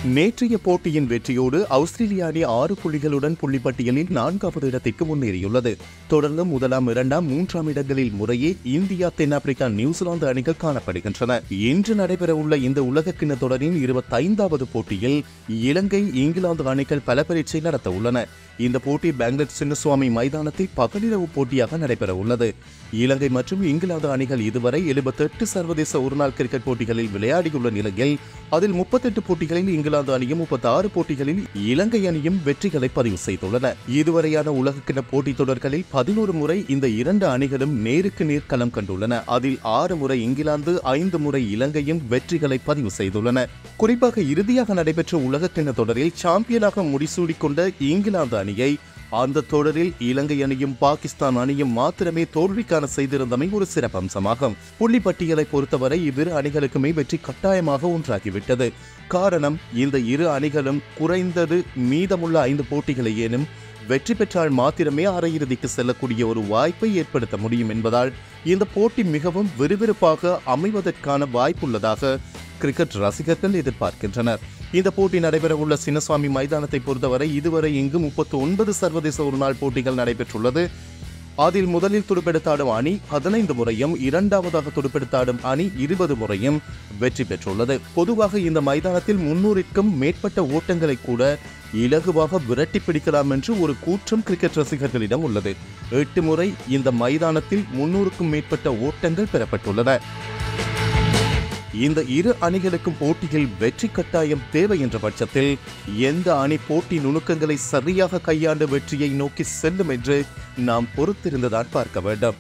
நேற்றைய போட்டியின் வெற்றியோடு ஆஸ்திரேலிய அணி ஆறு புள்ளிகளுடன் புள்ளிப்பட்டியலில் நான்காவது இடத்திற்கு முன்னேறியுள்ளது தொடர்ந்து முதலாம் இரண்டாம் மூன்றாம் இடங்களில் முறையே இந்தியா தென்னாப்பிரிக்கா நியூசிலாந்து அணிகள் காணப்படுகின்றன இன்று நடைபெறவுள்ள இந்த உலகக்கிண்ண தொடரின் இருபத்தைந்தாவது போட்டியில் இலங்கை இங்கிலாந்து அணிகள் பல பரீட்சை நடத்த உள்ளன இந்த போட்டி பெங்களூர் சின்னசுவாமி மைதானத்தில் பகலிரவு போட்டியாக நடைபெற உள்ளது இலங்கை மற்றும் இங்கிலாந்து அணிகள் இதுவரை 78 சர்வதேச ஒருநாள் கிரிக்கெட் போட்டிகளில் விளையாடியுள்ள நிலையில் அதில் 38 போட்டிகளில் இங்கிலாந்து அணியும் 36 போட்டிகளில் இலங்கை அணியும் வெற்றிகளை பதிவு செய்துள்ளன இதுவரையான உலகக்கிண்ண போட்டித் தொடர்களில் பதினோரு முறை இந்த இரண்டு அணிகளும் நேருக்கு நேர் களம் கண்டுள்ளன அதில் ஆறு முறை இங்கிலாந்து ஐந்து முறை இலங்கையும் வெற்றிகளை பதிவு செய்துள்ளன குறிப்பாக இறுதியாக நடைபெற்ற உலகக்கிண்ண தொடரில் சாம்பியனாக முடிசூடிக் கொண்ட இங்கிலாந்து அணியை அந்த தொடரில் இலங்கை அணியும் பாகிஸ்தான் அணியும் மாத்திரமே தோல்விக்கான செய்திருந்தமை ஒரு சிறப்பம்சமாகும் புள்ளி பட்டியலை பொறுத்தவரை இவ்விரு அணிகளுக்குமே வெற்றி கட்டாயமாக ஒன்றாகிவிட்டது காரணம் இந்த இரு அணிகளும் குறைந்தது மீதமுள்ள ஐந்து போட்டிகளை ஏனும் வெற்றி பெற்றால் மாத்திரமே அரையிறுதிக்கு செல்லக்கூடிய ஒரு வாய்ப்பை ஏற்படுத்த முடியும் என்பதால் இந்த போட்டி மிகவும் விறுவிறுப்பாக அமைவதற்கான வாய்ப்புள்ளதாக கிரிக்கெட் ரசிகர்கள் எதிர்பார்க்கின்றனர் இந்த போட்டி நடைபெறவுள்ள சின்னசுவாமி மைதானத்தை பொறுத்தவரை இதுவரை இங்கு முப்பத்து ஒன்பது சர்வதேச ஒருநாள் போட்டிகள் நடைபெற்றுள்ளது அதில் முதலில் துடுப்பெடுத்தாடும் அணி பதினைந்து முறையும் இரண்டாவதாக துடுப்பெடுத்தாடும் அணி இருபது முறையும் வெற்றி பெற்றுள்ளது பொதுவாக இந்த மைதானத்தில் முன்னூறிற்கும் மேற்பட்ட ஓட்டங்களை கூட இலகுவாக விரட்டி பிடிக்கலாம் என்று ஒரு கூற்றம் கிரிக்கெட் ரசிகர்களிடம் உள்ளது எட்டு முறை இந்த மைதானத்தில் முன்னூறுக்கும் மேற்பட்ட ஓட்டங்கள் பெறப்பட்டுள்ளன இந்த இரு அணிகளுக்கும் போட்டியில் வெற்றி கட்டாயம் தேவை என்ற பட்சத்தில் எந்த அணி போட்டி நுணுக்கங்களை சரியாக கையாண்டு வெற்றியை நோக்கி செல்லும் என்று நாம் பொறுத்திருந்துதான் பார்க்க வேண்டும்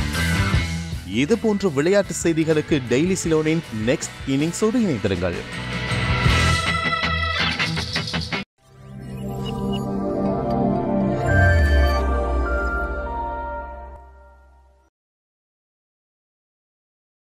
இது போன்ற விளையாட்டு செய்திகளுக்கு டெய்லி சிலோனின் நெக்ஸ்ட் இன்னிங்ஸோடு இணைந்திருங்கள்